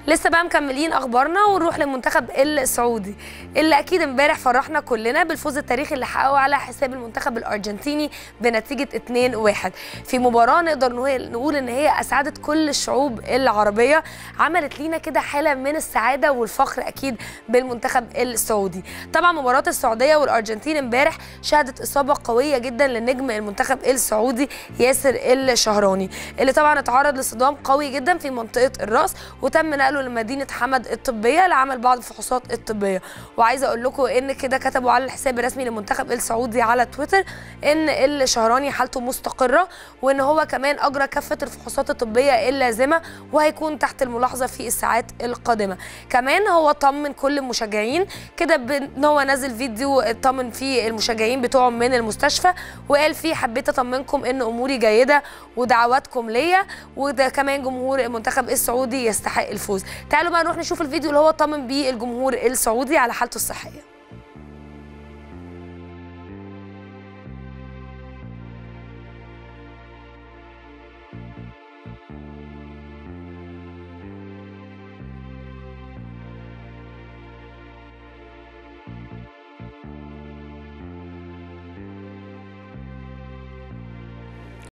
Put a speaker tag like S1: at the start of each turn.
S1: لسه بقى مكملين اخبارنا ونروح للمنتخب السعودي اللي اكيد امبارح فرحنا كلنا بالفوز التاريخي اللي حققه على حساب المنتخب الارجنتيني بنتيجه 2-1 في مباراه نقدر نقول ان هي اسعدت كل الشعوب العربيه عملت لينا كده حاله من السعاده والفخر اكيد بالمنتخب السعودي طبعا مباراه السعوديه والارجنتين امبارح شهدت اصابه قويه جدا للنجم المنتخب السعودي ياسر الشهراني اللي طبعا اتعرض لصدام قوي جدا في منطقه الراس وتم نقله لمدينه حمد الطبيه لعمل بعض الفحوصات الطبيه وعايزه اقول لكم ان كده كتبوا على الحساب الرسمي للمنتخب السعودي على تويتر ان الشهراني حالته مستقره وان هو كمان اجرى كافه الفحوصات الطبيه اللازمه وهيكون تحت الملاحظه في الساعات القادمه كمان هو طمن كل المشجعين كده ان هو نزل فيديو طمن فيه المشجعين بتوعه من المستشفى وقال فيه حبيت اطمنكم ان اموري جيده ودعواتكم ليا وده كمان جمهور المنتخب السعودي يستحق الفوز تعالوا بقى نروح نشوف الفيديو اللي هو طمن بيه الجمهور السعودي على حالته الصحيه